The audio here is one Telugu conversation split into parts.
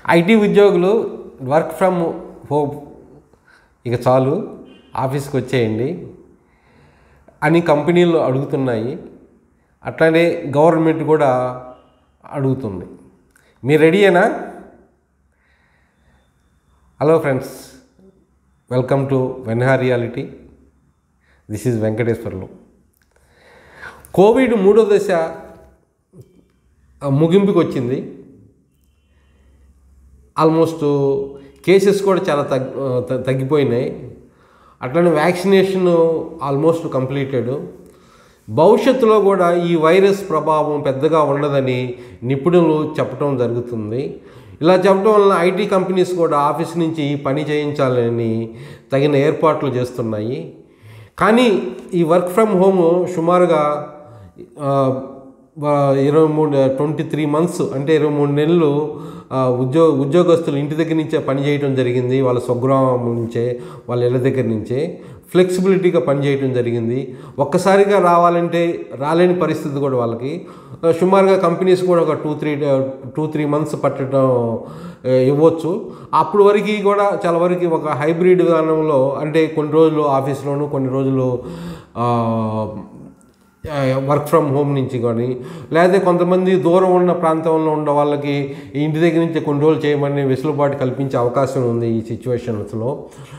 ఐటీ ఉద్యోగులు వర్క్ ఫ్రమ్ హోమ్ ఇక చాలు ఆఫీస్కి వచ్చేయండి అని కంపెనీలు అడుగుతున్నాయి అట్లానే గవర్నమెంట్ కూడా అడుగుతుంది మీరు రెడీయేనా హలో ఫ్రెండ్స్ వెల్కమ్ టు వెన్హా reality this is Venkateswarlu Covid మూడో దశ ముగింపుకి వచ్చింది ఆల్మోస్ట్ కేసెస్ కూడా చాలా తగ్ త- తగ్గిపోయినాయి అట్లనే వ్యాక్సినేషన్ ఆల్మోస్ట్ కంప్లీటెడ్ భవిష్యత్తులో కూడా ఈ వైరస్ ప్రభావం పెద్దగా ఉండదని నిపుణులు చెప్పడం జరుగుతుంది ఇలా చెప్పడం వలన ఐటీ కంపెనీస్ కూడా ఆఫీస్ నుంచి పని చేయించాలని తగిన ఏర్పాట్లు చేస్తున్నాయి కానీ ఈ వర్క్ ఫ్రమ్ హోమ్ సుమారుగా ఆ, వా- ఇరవై మూడు ట్వంటీ త్రీ మంత్స్ అంటే ఇరవై మూడు నెలలు ఆ, ఉద్యోగ ఉద్యోగస్తులు ఇంటి దగ్గర నుంచే పని చేయడం జరిగింది వాళ్ళ స్వగ్రామం నుంచే వాళ్ళ ఇళ్ళ దగ్గర నుంచే ఫ్లెక్సిబిలిటీగా పని చేయడం జరిగింది ఒక్కసారిగా రావాలంటే రాలేని పరిస్థితి కూడా వాళ్ళకి ఆ, సుమారుగా కంపెనీస్ కూడా ఒక two three two three months పట్టడం ఆ, ఇవ్వచ్చు అప్పుడు వరకు కూడా చాలా వరకు ఒక హైబ్రిడ్ విధానంలో అంటే కొన్ని రోజులు ఆఫీస్లోను కొన్ని రోజులు ఆ, వర్క్ ఫ్రమ్ హోమ్ నుంచి కానీ లేదా కొంతమంది దూరం ఉన్న ప్రాంతంలో ఉన్న వాళ్ళకి ఈ ఇంటి దగ్గర నుంచి కొన్ని రోజులు చేయమని వెసులుబాటు కల్పించే అవకాశం ఉంది ఈ సిచ్యువేషన్స్లో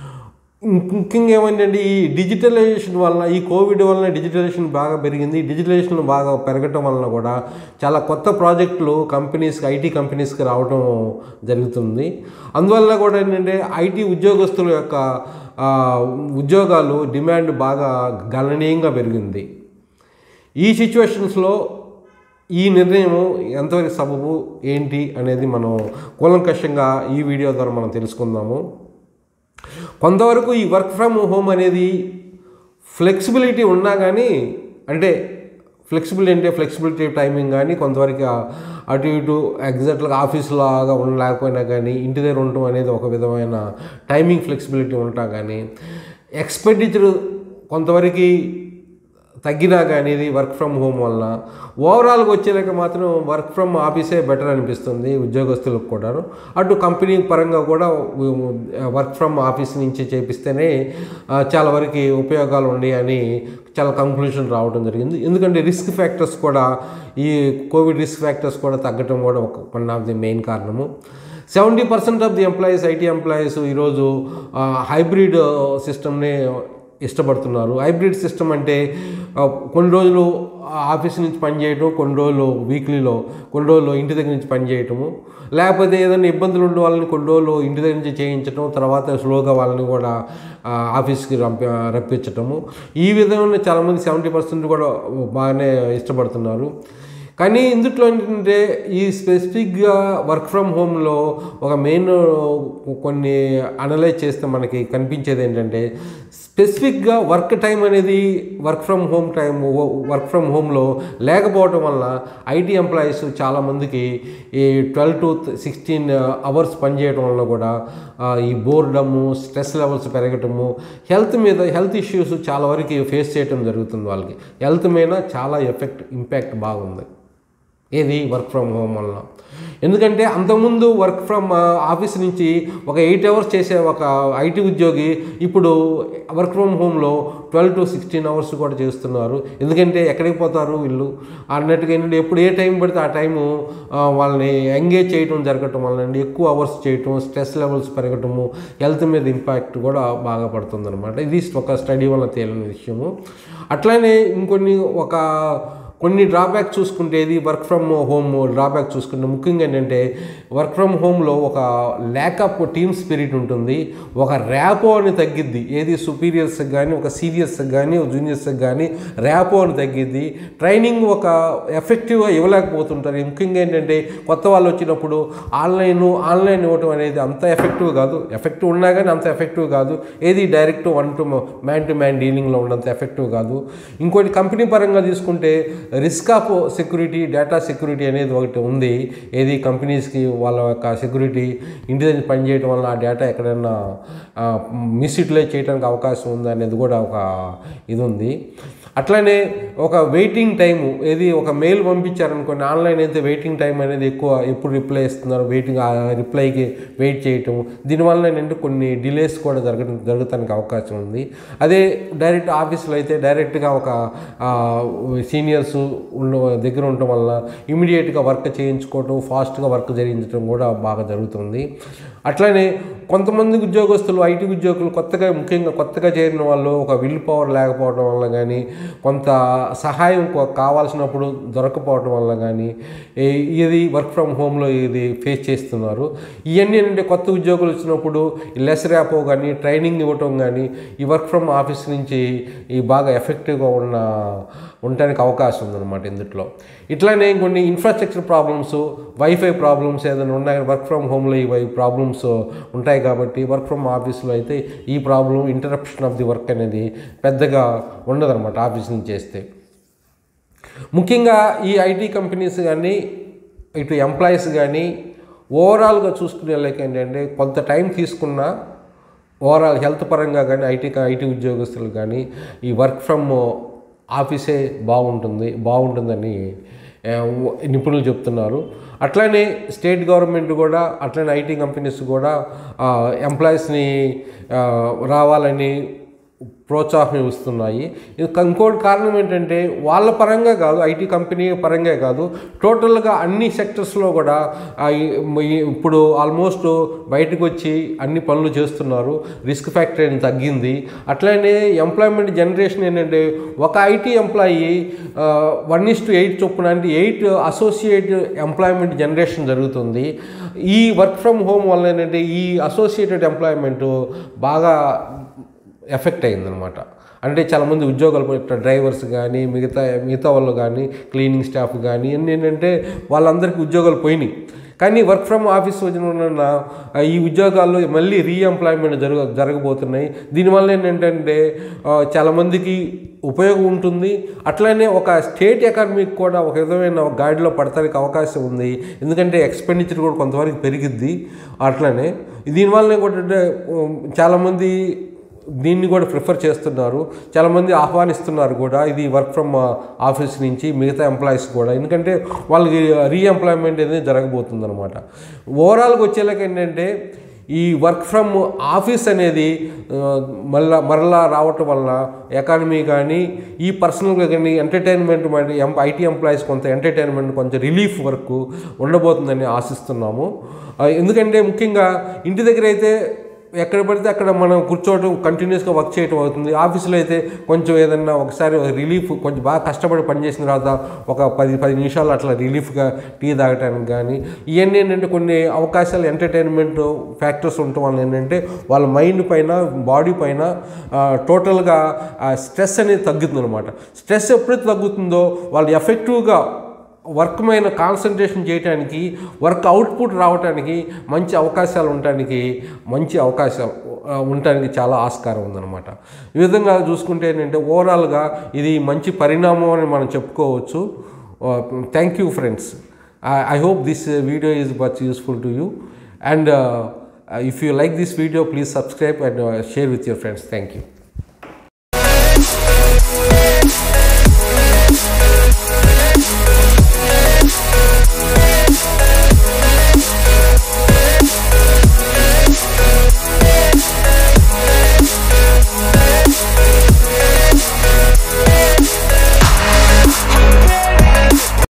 ముఖ్యంగా ఏమంటే ఈ డిజిటలైజేషన్ వలన ఈ కోవిడ్ వలన డిజిటలైజేషన్ బాగా పెరిగింది డిజిటలైజేషన్ బాగా పెరగటం వలన కూడా చాలా కొత్త ప్రాజెక్టులు కంపెనీస్కి ఐటీ కంపెనీస్కి రావడం జరుగుతుంది అందువల్ల కూడా ఏంటంటే ఐటీ ఉద్యోగస్తుల యొక్క ఆ, ఉద్యోగాలు డిమాండ్ బాగా గణనీయంగా పెరిగింది ఈ సిచ్యువేషన్స్లో ఈ నిర్ణయం ఎంతవరకు సబబు ఏంటి అనేది మనం కూలంకషంగా ఈ వీడియో ద్వారా మనం తెలుసుకుందాము కొంతవరకు ఈ వర్క్ ఫ్రమ్ హోమ్ అనేది ఫ్లెక్సిబిలిటీ ఉన్నా కానీ అంటే ఫ్లెక్సిబిలిటీ అంటే ఫ్లెక్సిబిలిటీ టైమింగ్ కానీ కొంతవరకు ఆ అటు ఇటు ఎగ్జాక్ట్గా ఆఫీస్ లాగా ఉండలేకపోయినా కానీ ఇంటి దగ్గర ఉండటం అనేది ఒక విధమైన టైమింగ్ ఫ్లెక్సిబిలిటీ ఉంటా కానీ ఎక్స్పెండిచర్ కొంతవరకు తగ్గినా కానీ ఇది వర్క్ ఫ్రమ్ హోమ్ వలన ఓవరాల్గా వచ్చేలాక మాత్రం వర్క్ ఫ్రమ్ ఆఫీసే బెటర్ అనిపిస్తుంది ఉద్యోగస్తులకు కూడా అటు కంపెనీ పరంగా కూడా వర్క్ ఫ్రమ్ ఆఫీస్ నుంచి చేపిస్తేనే ఆ, చాలా వరకు ఉపయోగాలు ఉన్నాయి అని చాలా కంక్లూషన్ రావడం జరిగింది ఎందుకంటే రిస్క్ ఫ్యాక్టర్స్ కూడా ఈ కోవిడ్ రిస్క్ ఫ్యాక్టర్స్ కూడా తగ్గటం కూడా ఒక వన్ ఆఫ్ ది మెయిన్ కారణము seventy percent of the employees IT employees ఈరోజు హైబ్రిడ్ సిస్టమ్ని ఇష్టపడుతున్నారు హైబ్రిడ్ సిస్టమ్ అంటే ఆ, కొన్ని రోజులు ఆఫీస్ నుంచి పని చేయటం కొన్ని రోజులు వీక్లీలో కొన్ని రోజులు ఇంటి దగ్గర నుంచి పని చేయటము లేకపోతే ఏదైనా ఇబ్బందులు ఉండే వాళ్ళని కొన్ని రోజులు ఇంటి దగ్గర నుంచి చేయించడం తర్వాత స్లోగా వాళ్ళని కూడా ఆ, ఆఫీస్కి రంపి రప్పించటము ఈ విధంగా చాలామంది సెవెంటీ పర్సెంట్ కూడా బాగానే ఇష్టపడుతున్నారు కానీ ఇందుట్లో ఏంటంటే ఈ స్పెసిఫిక్గా వర్క్ ఫ్రమ్ హోమ్లో ఒక మెయిన్ కొన్ని అనలైజ్ చేస్తే మనకి కనిపించేది ఏంటంటే స్పెసిఫిక్గా వర్క్ టైం అనేది work from home time work from హోమ్లో లేకపోవటం వల్ల ఐటీ ఎంప్లాయీస్ చాలామందికి ఈ ట్వెల్వ్ టు సిక్స్టీన్ అవర్స్ పనిచేయడం వల్ల కూడా ఆ, ఈ బోర్డము స్ట్రెస్ లెవెల్స్ పెరగటము హెల్త్ మీద హెల్త్ ఇష్యూస్ చాలా వరకు ఫేస్ చేయడం జరుగుతుంది వాళ్ళకి హెల్త్ మీద చాలా ఎఫెక్ట్ ఇంపాక్ట్ బాగుంది ఏది వర్క్ ఫ్రమ్ హోమ్ వలన ఎందుకంటే అంతకుముందు వర్క్ ఫ్రమ్ ఆఫీస్ నుంచి ఒక ఎయిట్ అవర్స్ చేసే ఒక ఐటీ ఉద్యోగి ఇప్పుడు వర్క్ ఫ్రమ్ హోమ్లో ట్వెల్వ్ టు సిక్స్టీన్ అవర్స్ కూడా చేస్తున్నారు ఎందుకంటే ఎక్కడికి పోతారు వీళ్ళు అన్నట్టుగా ఏంటంటే ఎప్పుడు ఏ టైం పడితే ఆ టైము ఆ, వాళ్ళని ఎంగేజ్ చేయడం జరగటం వలన ఎక్కువ అవర్స్ చేయటం స్ట్రెస్ లెవెల్స్ పెరగటము హెల్త్ మీద ఇంపాక్ట్ కూడా బాగా పడుతుంది అనమాట ఇది ఒక స్టడీ వల్ల తేలిన విషయము అట్లానే ఇంకొన్ని ఒక కొన్ని డ్రాబ్యాక్ చూసుకుంటే ఇది వర్క్ ఫ్రమ్ హోమ్ డ్రాబ్యాక్ చూసుకుంటే ముఖ్యంగా ఏంటంటే వర్క్ ఫ్రమ్ హోమ్లో ఒక ల్యాక్ ఆఫ్ టీమ్ స్పిరిట్ ఉంటుంది ఒక ర్యాపో అని తగ్గిద్ది ఏది సుపీరియర్స్కి కానీ ఒక సీనియర్స్కి కానీ జూనియర్స్కి కానీ ర్యాపో అని తగ్గిద్ది ట్రైనింగ్ ఒక ఎఫెక్టివ్గా ఇవ్వలేకపోతుంటారు ముఖ్యంగా ఏంటంటే కొత్త వాళ్ళు వచ్చినప్పుడు ఆన్లైన్ ఆన్లైన్ ఇవ్వటం అనేది అంత ఎఫెక్టివ్ కాదు ఎఫెక్టివ్ ఉన్నా కానీ అంత ఎఫెక్టివ్ కాదు ఏది direct one to man to man డీలింగ్లో ఉన్నంత ఎఫెక్టివ్ కాదు ఇంకోటి కంపెనీ పరంగా తీసుకుంటే risk of security data security అనేది ఒకటి ఉంది ఏది కంపెనీస్కి వాళ్ళ యొక్క సెక్యూరిటీ ఇంటి దగ్గర పనిచేయడం వల్ల ఆ డేటా ఎక్కడైనా మిస్యూటిలైజ్ చేయడానికి అవకాశం ఉంది అనేది కూడా ఒక ఇది ఉంది అట్లనే ఒక వెయిటింగ్ టైము ఏది ఒక మెయిల్ పంపించారనుకోండి ఆన్లైన్ అయితే వెయిటింగ్ టైం అనేది ఎక్కువ ఎప్పుడు రిప్లై ఇస్తున్నారు వెయిటింగ్ ఆ రిప్లైకి వెయిట్ చేయటం దీనివల్ల ఏంటంటే కొన్ని డిలేస్ కూడా జరగ జరగటానికి అవకాశం ఉంది అదే డైరెక్ట్ ఆఫీస్లో అయితే డైరెక్ట్గా ఒక సీనియర్స్ ఉన్న దగ్గర ఉండటం వల్ల ఇమీడియట్గా వర్క్ చేయించుకోవటం ఫాస్ట్గా వర్క్ చేయించడం కూడా బాగా జరుగుతుంది అట్లనే కొంతమంది ఉద్యోగస్తులు ఐటీ ఉద్యోగులు కొత్తగా ముఖ్యంగా కొత్తగా చేరిన వాళ్ళు ఒక విల్ పవర్ లేకపోవడం వల్ల కానీ కొంత సహాయం కొ- కావాల్సినప్పుడు దొరకపోవడం వల్ల కానీ ఈ- ఇది వర్క్ ఫ్రమ్ హోమ్లో ఇది ఫేస్ చేస్తున్నారు ఇవన్నీ ఏంటంటే కొత్త ఉద్యోగులు వచ్చినప్పుడు లెస్ ర్యాపో కానీ ట్రైనింగ్ ఇవ్వటం కానీ ఈ వర్క్ ఫ్రమ్ ఆఫీస్ నుంచి ఈ బాగా ఎఫెక్టివ్గా ఉన్న ఉండటానికి అవకాశం ఉందన్నమాట ఇందులో ఇట్లానే కొన్ని ఇన్ఫ్రాస్ట్రక్చర్ ప్రాబ్లమ్స్ వైఫై ప్రాబ్లమ్స్ ఏదైనా ఉన్నాయి వర్క్ ఫ్రమ్ హోమ్లో ఇవి ప్రాబ్లమ్స్ ఉంటాయి కాబట్టి వర్క్ ఫ్రమ్ ఆఫీస్లో అయితే ఈ problem interruption of the work అనేది పెద్దగా ఉండదన్నమాట ఆఫీస్ నుంచి చేస్తే ముఖ్యంగా ఈ ఐటీ కంపెనీస్ కానీ ఇటు ఎంప్లాయీస్ కానీ ఓవరాల్గా చూసుకునే లెక్క ఏంటంటే కొంత టైం తీసుకున్నా ఓవరాల్ హెల్త్ పరంగా కానీ ఐటీ ఐటీ ఉద్యోగస్తులు కానీ ఈ వర్క్ ఫ్రమ్ ఆఫీసే బాగుంటుంది బాగుంటుందని ఆ, నిపుణులు చెప్తున్నారు అట్లానే స్టేట్ గవర్నమెంట్ కూడా అట్లనే ఐటీ కంపెనీస్ కూడా ఎంప్లాయీస్ని రావాలని ప్రోత్సాహం ఇస్తున్నాయి ఇది ఇంకోటి కారణం ఏంటంటే వాళ్ళ పరంగా కాదు ఐటీ కంపెనీ పరంగా కాదు టోటల్గా అన్ని సెక్టర్స్లో కూడా ఆ, ఈ- ఈ- ఇప్పుడు ఆల్మోస్ట్ బయటకు వచ్చి అన్ని పనులు చేస్తున్నారు రిస్క్ ఫ్యాక్టర్ అనేది తగ్గింది అట్లనే ఎంప్లాయ్మెంట్ జనరేషన్ ఏంటంటే ఒక IT employee one is to eight చొప్పున అంటే ఎయిట్ అసోసియేట్ ఎంప్లాయ్మెంట్ జనరేషన్ జరుగుతుంది ఈ వర్క్ ఫ్రమ్ హోమ్ వల్ల ఏంటంటే ఈ అసోసియేటెడ్ ఎంప్లాయ్మెంట్ బాగా ఎఫెక్ట్ అయిందనమాట అంటే చాలామంది ఉద్యోగాలు పోయి డ్రైవర్స్ కానీ మిగతా మిగతా వాళ్ళు కానీ క్లీనింగ్ స్టాఫ్ కానీ అన్నీ ఏంటంటే వాళ్ళందరికీ ఉద్యోగాలు పోయినాయి కానీ వర్క్ ఫ్రమ్ ఆఫీస్ వచ్చిన వలన, ఆ, ఈ ఉద్యోగాల్లో మళ్ళీ రీఎంప్లాయ్మెంట్ జరగ జరగబోతున్నాయి దీనివల్ల ఏంటంటే ఆ, చాలామందికి ఉపయోగం ఉంటుంది అట్లనే ఒక స్టేట్ ఎకానమీకి కూడా ఒక విధమైన గాడిలో పడటానికి అవకాశం ఉంది ఎందుకంటే ఎక్స్పెండిచర్ కూడా కొంతవరకు పెరిగిద్ది అట్లనే దీనివల్ల కూడా అంటే, ఉమ్, చాలామంది దీన్ని కూడా ప్రిఫర్ చేస్తున్నారు చాలామంది ఆహ్వానిస్తున్నారు కూడా ఇది వర్క్ ఫ్రమ్ ఆఫీస్ నుంచి మిగతా ఎంప్లాయీస్ కూడా ఎందుకంటే వాళ్ళకి రీఎంప్లాయ్మెంట్ అనేది జరగబోతుంది అనమాట ఓవరాల్గా వచ్చేలాగా ఏంటంటే ఈ వర్క్ ఫ్రమ్ ఆఫీస్ అనేది ఆ, మళ్ళా మరలా రావటం వలన ఎకానమీ కానీ ఈ పర్సనల్గా కానీ ఎంటర్టైన్మెంట్ మరి ఐటీ ఎంప్లాయీస్ కొంత ఎంటర్టైన్మెంట్ కొంచెం రిలీఫ్ వర్క్ ఉండబోతుందని ఆశిస్తున్నాము ఆ, ఎందుకంటే ముఖ్యంగా ఇంటి దగ్గర అయితే ఎక్కడ పడితే అక్కడ మనం కూర్చోవడం కంటిన్యూస్గా వర్క్ చేయడం అవుతుంది ఆఫీస్లో అయితే కొంచెం ఏదన్నా ఒకసారి రిలీఫ్ కొంచెం బాగా కష్టపడి పనిచేసిన తర్వాత ఒక పది పది నిమిషాలు అట్లా రిలీఫ్గా టీ తాగటానికి కానీ ఇవన్నీ ఏంటంటే కొన్ని అవకాశాలు ఎంటర్టైన్మెంట్ ఫ్యాక్టర్స్ ఉండటం వల్ల ఏంటంటే వాళ్ళ మైండ్ పైన బాడీ పైన ఆ, టోటల్గా స్ట్రెస్ అనేది తగ్గుతుంది అనమాట స్ట్రెస్ ఎప్పుడైతే తగ్గుతుందో వాళ్ళు ఎఫెక్టివ్గా వర్క్ మీద కాన్సన్ట్రేషన్ చేయడానికి వర్క్ అవుట్పుట్ రావడానికి మంచి అవకాశాలు ఉండటానికి మంచి అవకాశాలు ఆ, ఉండటానికి చాలా ఆస్కారం ఉందన్నమాట ఈ విధంగా చూసుకుంటే ఏంటంటే ఓవరాల్గా ఇది మంచి పరిణామం అని మనం చెప్పుకోవచ్చు thank you friends I hope this video is much useful to you and if you like this video please subscribe and share with your friends thank you